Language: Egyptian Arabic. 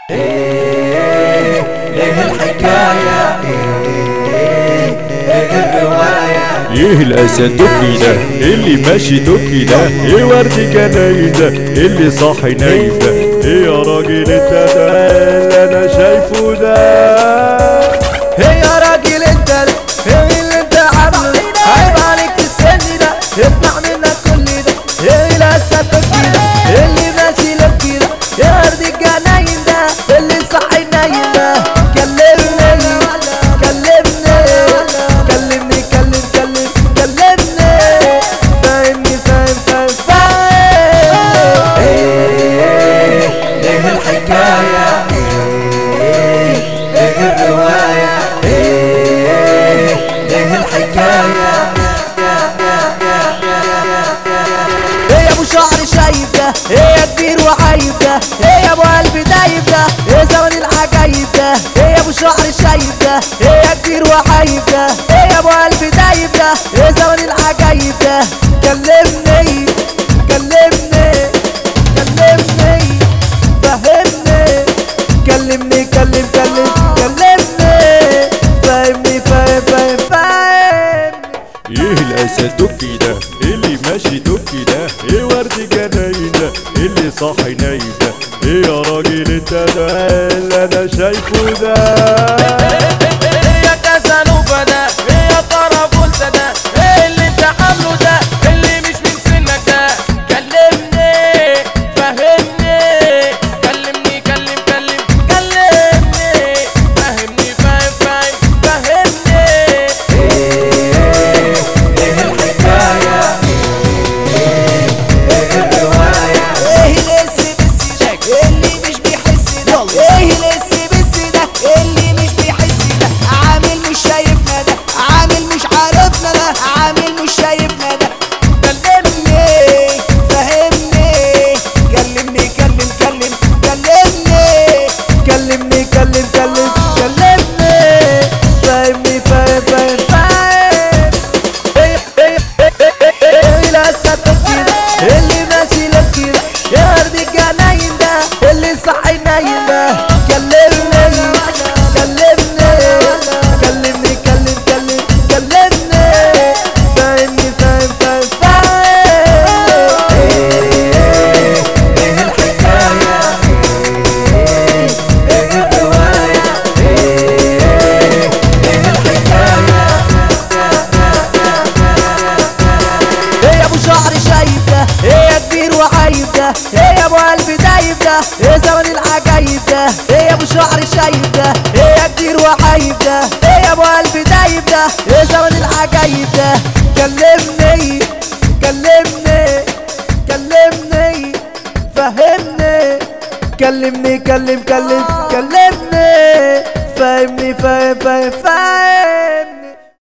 ايه ايه الحكاية ايه ايه الرواية ايه الاسد دكي ده اللي ماشي دكي ده ايه ورد جناين ده اللي صاحي نايم ده ايه يا راجل انت ده اللي انا شايفه ده ايه يا راجل انت ده ايه اللي انت عامله ده عيب عليك في السن ده اطلع منك كل ده ايه الاسد دكي ده اللي ماشي لك ده يا ورد الجناين ده اللي صاحي نايم ده كلمني كلمني كلمني كلم كلم كلمني فاهمني فاهم فاهم فاهم ايه ايه الحكاية ايه ايه الرواية ايه ايه الحكاية ايه يا ابو شعر شايب ده ايه يا كبير وعايب ده ايه يا ابو قلب دايب ده ايه زمن العجايب ده ايه يا ابو شعر شايب ده ايه يا كبير وعايب ده ايه يا ابو قلب دايب ده ايه زمن العجايب ده كلمني كلمني كلمني فهمني كلمني كلم كلم كلمني فهمني فاهم فاهم فاهم ايه الاسد دكي ده اللي ماشي دكي ده ايه ورد جناين ده اللي صاحي نايم ده ايه يا راجل انت ده اللي انا شايفه ده يا كاسانوفا ده يا طرابلسة ده ايه اللي انت عامله ده اللي مش من سنك ده كلمني فهمني كلمني كلم كلم كلمني فهمني فاهم فاهم فهمني ايه ايه الحكاية ايه ايه الرواية ايه الاس بس ده اللي مش بيحس ده ايه الاس بس ده اللي مش بيحس ده عامل مش شايفنا ده عامل مش عارفنا ده عامل مش شايفنا ده كلمني فهمني كلمني كلم كلم كلمني كلمني كلم كلم كلمني فهمني فاهم فاهم فاهم ايه ايه ايه ايه ايه الاسد كده اللي ماشي لك كده يا ورد الجناين ده اللي صحي نايم ده كلمني كلمني كلمني كلم كلم كلمني فاهمني فاهم فاهم فاهم ايه ايه الحكاية ايه ايه الرواية ايه ايه الحكاية ايه يا ابو شعر شايب ده ايه يا كبير وعايب ده ايه يا ابو قلب دايب ده ايه زمن العجايب ده ايه يا ابو شعر شايب ده ايه يا كبير وعايب ده ايه يا ابو قلب دايب ده ايه زمن العجايب ده كلمني كلمني كلمني فهمني كلمني كلم كلم كلمني فهمني فاهم فاهم فاهم